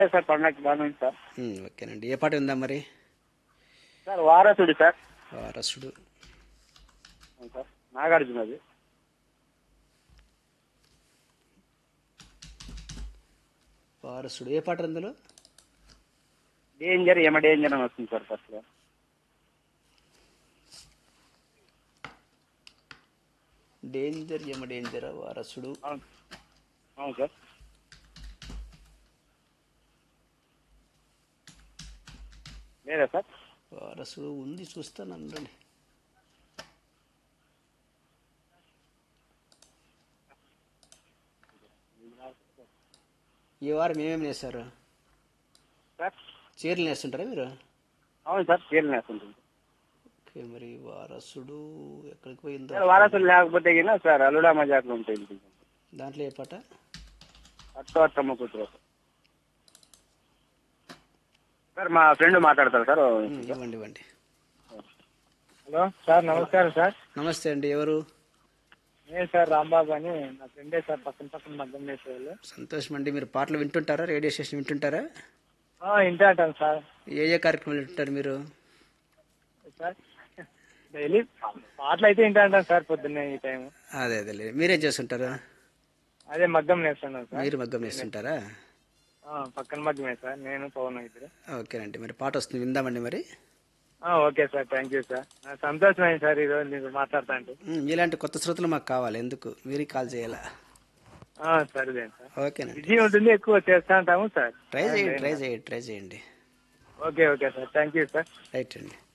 sir పండగకి బాగానే ఉంది సార్ ఉమ్, ఓకేనండి ఏ పాట ఉందా మరి సార్ వారసుడి సార్ వారసుడు అవును సార్ నాగార్జునది వారసుడు ఏ పాట అందులో డేంజర్ ఏమ డేంజర్ అని వస్తుంది సార్ ఫస్ట్ లో డేంజర్ యమ డేంజర్ వారసుడు అవును అవును సార్ లేదా సార్ వారసుడు ఉంది చూస్తాను అండి ఈ వారం ఏమేమి నేస్తారు సార్ చీరలు నేస్తుంటారా మీరు అవును సార్ చీరలు వేస్తుంటుంది ఓకే మరి వారసుడు ఎక్కడికి పోయిందో సార్ వారసులు లేకపోతే గిన సార్ అల్లుడా మజాకులు ఉంటాయి దాంట్లో ఏ పాట అత్త అత్తమ్మ కూతురు సార్ మా ఫ్రెండ్ మాట్లాడతారు సార్ ఉమ్, ఇవ్వండి ఇవ్వండి హలో సార్ నమస్కారం సార్ నమస్తే అండి ఎవరు నేను సార్ రాంబాబు అని నా ఫ్రెండే సార్ పక్కన పక్కన మగ్గం వేసేవాళ్ళు సంతోషం అండి మీరు పాటలు వింటుంటారా రేడియో స్టేషన్ వింటుంటారా ఇంటే అంటాను సార్ ఏ ఏ కార్యక్రమాలు వింటుంటారు మీరు సార్ డైలీ పాటలు అయితే ఇంటే అంటాను సార్ పొద్దున్నే ఈ టైం అదే అదే మీరేం చేస్తుంటారు అదే మగ్గం వేస్తున్నాను సార్ మీరు మగ్గం వేస్తుంటారా ఆ, పక్కన మగ్గమే సార్ నేను పవన్ ఇద్దరు ఓకేనండి మరి పాట వస్తుంది విందామండి మరి ఆ, okay sir thank you sir నాకు సంతోషమైంది సార్ ఈరోజు నీకు మాట్లాడతా అంటే ఉమ్, మీలాంటి కొత్త శ్రోతలు మాకు కావాలి ఎందుకు మీరు కాల్ చేయాలా ఆ, సరేదే సార్ ఓకేనండి బిజీ ఉంటుంది ఎక్కువ చేస్తా ఉంటాము సార్ ట్రై చేయండి ట్రై చేయండి ట్రై చేయండి okay okay sir thank you sir right అండి